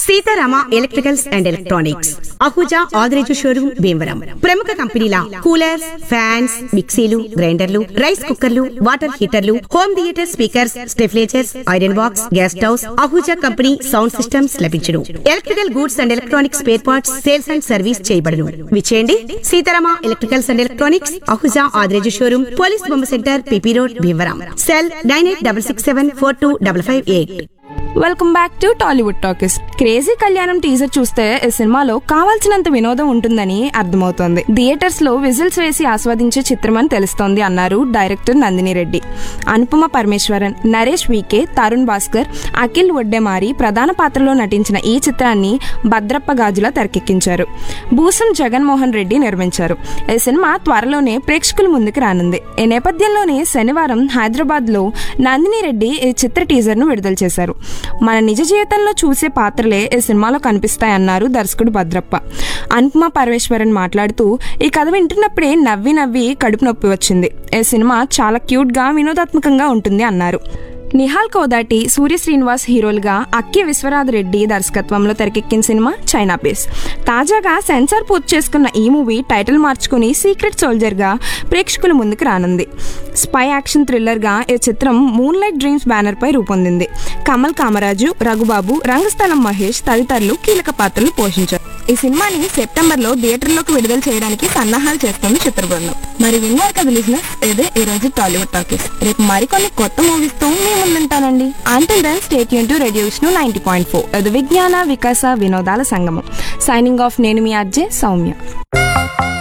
Sitarama electricals and electronics Ahuja Adireju showroom Bhimavaram ప్రముఖ కంపెనీల coolers fans మిక్సీలు గ్రైండర్లు రైస్ కుక్కర్లు వాటర్ హీటర్లు home theatre speakers stabilizers iron box gas stoves Ahuja company sound systems లభించును electrical goods and electronics spare parts sales and service చేయబడును విచేయండి Sitarama electricals and electronics Ahuja Adireju showroom police బొమ్మ centre PP road Bhimavaram cell nine eight double six seven four two double five eight welcome back to Tollywood talkies crazy Kalyanam teaser చూస్తే ఈ సినిమాలో కావాల్సినంత వినోదం ఉంటుందని అర్థమవుతోంది థియేటర్స్ లో విజిల్స్ వేసి ఆస్వాదించే చిత్రం అని తెలుస్తోంది అన్నారు డైరెక్టర్ నందిని రెడ్డి అనుపమ పరమేశ్వరన్ నరేష్ వికే తరుణ్ భాస్కర్ అఖిల్ ఒడ్డెమారి ప్రధాన పాత్రలో నటించిన ఈ చిత్రాన్ని భద్రప్ప గాజులా తెరకెక్కించారు భూసం జగన్మోహన్ రెడ్డి నిర్మించారు ఈ సినిమా త్వరలోనే ప్రేక్షకుల ముందుకు రానుంది ఈ నేపథ్యంలోనే శనివారం హైదరాబాద్ లో నందిని రెడ్డి ఈ చిత్ర టీజర్ ను విడుదల చేశారు మన నిజ జీవితంలో చూసే పాత్రలే ఈ సినిమాలో కనిపిస్తాయన్నారు దర్శకుడు భద్రప్ప అనుపమ పరమేశ్వరన్ మాట్లాడుతూ ఈ కథ వింటున్నప్పుడే నవ్వి నవ్వి కడుపు నొప్పి వచ్చింది ఈ సినిమా చాలా క్యూట్ గా వినోదాత్మకంగా ఉంటుంది అన్నారు నిహాల్ కోదాటి సూర్య శ్రీనివాస్ హీరోలుగా అక్కి విశ్వనాథ్ రెడ్డి దర్శకత్వంలో తెరకెక్కిన సినిమా చైనా బేస్ తాజాగా సెన్సార్ పూర్తి చేసుకున్న ఈ మూవీ టైటిల్ మార్చుకుని సీక్రెట్ సోల్జర్ గా ప్రేక్షకుల ముందుకు రానుంది స్పై యాక్షన్ థ్రిల్లర్ గా ఈ చిత్రం మూన్ లైట్ డ్రీమ్స్ బ్యానర్ పై రూపొందింది కమల్ కామరాజు రఘుబాబు రంగస్థలం మహేష్ తదితరులు కీలక పాత్రలు పోషించారు ఈ సినిమాని సెప్టెంబర్ లో థియేటర్లోకి విడుదల చేయడానికి సన్నాహాలు చేస్తుంది చిత్ర బృందం మరి విన్నారు కదా లిజినెస్ ఇదే ఈ రోజు టాలీవుడ్ టాకీస్ రేపు మరికొన్ని కొత్త మూవీస్ తో మీ ముందుంటానండి అంటిల్ దెన్ స్టేట్ యూన్ to radio Vishnu ninety point four అది విజ్ఞాన వికాస వినోదాల సంగమం సైనింగ్ ఆఫ్ నేను మీ అజ్జే సౌమ్య